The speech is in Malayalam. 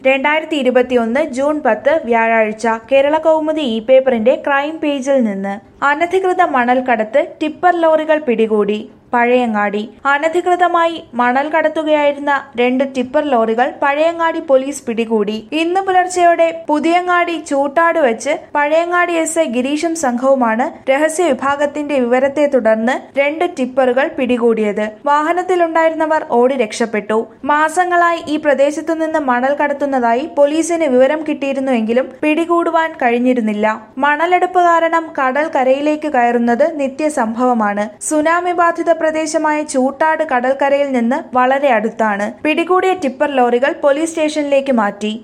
രണ്ടായിരത്തി ഇരുപത്തിയൊന്ന് ജൂൺ പത്ത് വ്യാഴാഴ്ച കേരള കൗമുദി ഇ പേപ്പറിന്റെ ക്രൈം പേജിൽ നിന്ന് അനധികൃത മണൽ കടത്ത് ടിപ്പർ ലോറികൾ പിടികൂടി പഴയങ്ങാടി അനധികൃതമായി മണൽ കടത്തുകയായിരുന്ന രണ്ട് ടിപ്പർ ലോറികൾ പഴയങ്ങാടി പോലീസ് പിടികൂടി ഇന്ന് പുലർച്ചെയോടെ പുതിയങ്ങാടി ചൂട്ടാട് വെച്ച് പഴയങ്ങാടി എസ് ഐ ഗിരീഷും സംഘവുമാണ് രഹസ്യ വിഭാഗത്തിന്റെ വിവരത്തെ തുടർന്ന് രണ്ട് ടിപ്പറുകൾ പിടികൂടിയത് വാഹനത്തിലുണ്ടായിരുന്നവർ ഓടി രക്ഷപ്പെട്ടു മാസങ്ങളായി ഈ പ്രദേശത്തു നിന്ന് മണൽ കടത്തുന്നതായി പോലീസിന് വിവരം കിട്ടിയിരുന്നുവെങ്കിലും പിടികൂടുവാൻ കഴിഞ്ഞിരുന്നില്ല മണലെടുപ്പ് കാരണം കടൽ കരയിലേക്ക് കയറുന്നത് നിത്യസംഭവമാണ് സുനാമി ബാധിത പ്രദേശമായ ചൂട്ടാട് കടൽക്കരയിൽ നിന്ന് വളരെ അടുത്താണ് പിടികൂടിയ ടിപ്പർ ലോറികൾ പോലീസ് സ്റ്റേഷനിലേക്ക് മാറ്റി